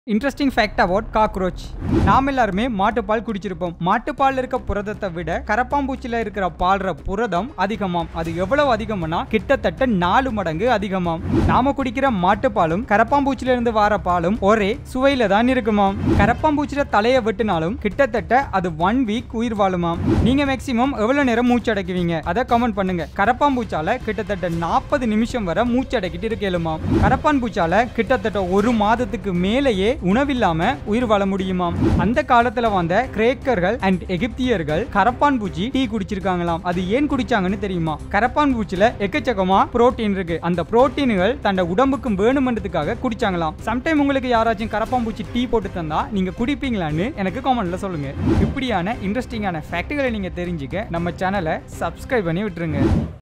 interesting fact about cockroach நாம் எல்லாருமே மாட்டுப்பால் குடிச்சிருப்போம் மாட்டுப்பால் இருக்க புரதத்தை விட கரப்பாம்பூச்சில இருக்கிற பால்ற புரதம் அதிகமாம் அது எவ்வளவு அதிகம்னா கிட்டத்தட்ட நாலு மடங்கு நீங்க நாம குடிக்கிற மாட்டுப்பாலும் கரப்பாம்பூச்சில இருந்து வார பாலும் ஒரே சுவையில தான் இருக்குமாம் கரப்பாம்பூச்சில தலையை வெட்டினாலும் கிட்டத்தட்ட அது ஒன் வீக் உயிர் வாழுமாம் நீங்க மேக்சிமம் எவ்வளவு நேரம் மூச்சு அடைக்குவீங்க அதை கமெண்ட் பண்ணுங்க கரப்பாம்பூச்சால கிட்டத்தட்ட நாற்பது நிமிஷம் வரை மூச்சு அடைக்கிட்டு இருக்கலுமாம் கரப்பான் பூச்சால கிட்டத்தட்ட ஒரு மாதத்துக்கு மேலேயே உணவில்லாம உயிர் வாழ முடியுமாம் அந்த காலத்துல வந்த கிரேக்கர்கள் அண்ட் எகிப்தியர்கள் கரப்பான் பூச்சி டீ குடிச்சிருக்காங்களாம் அது ஏன் குடிச்சாங்கன்னு தெரியுமா கரப்பான் பூச்சில எக்கச்சக்கமா புரோட்டீன் இருக்கு அந்த புரோட்டீன்கள் தன்னை உடம்புக்கு வேணுமன்றதுக்காக குடிச்சாங்களாம் சம்டைம் உங்களுக்கு யாராச்சும் கரப்பான் பூச்சி டீ போட்டு தந்தா நீங்க குடிப்பீங்களான்னு எனக்கு காமெண்ட்ல சொல்லுங்க இப்படியான இன்ட்ரெஸ்டிங்கான ஃபேக்டுகளை நீங்க தெரிஞ்சுக்க நம்ம சேனலை சப்ஸ்கிரைப் பண்ணி விட்டுருங்க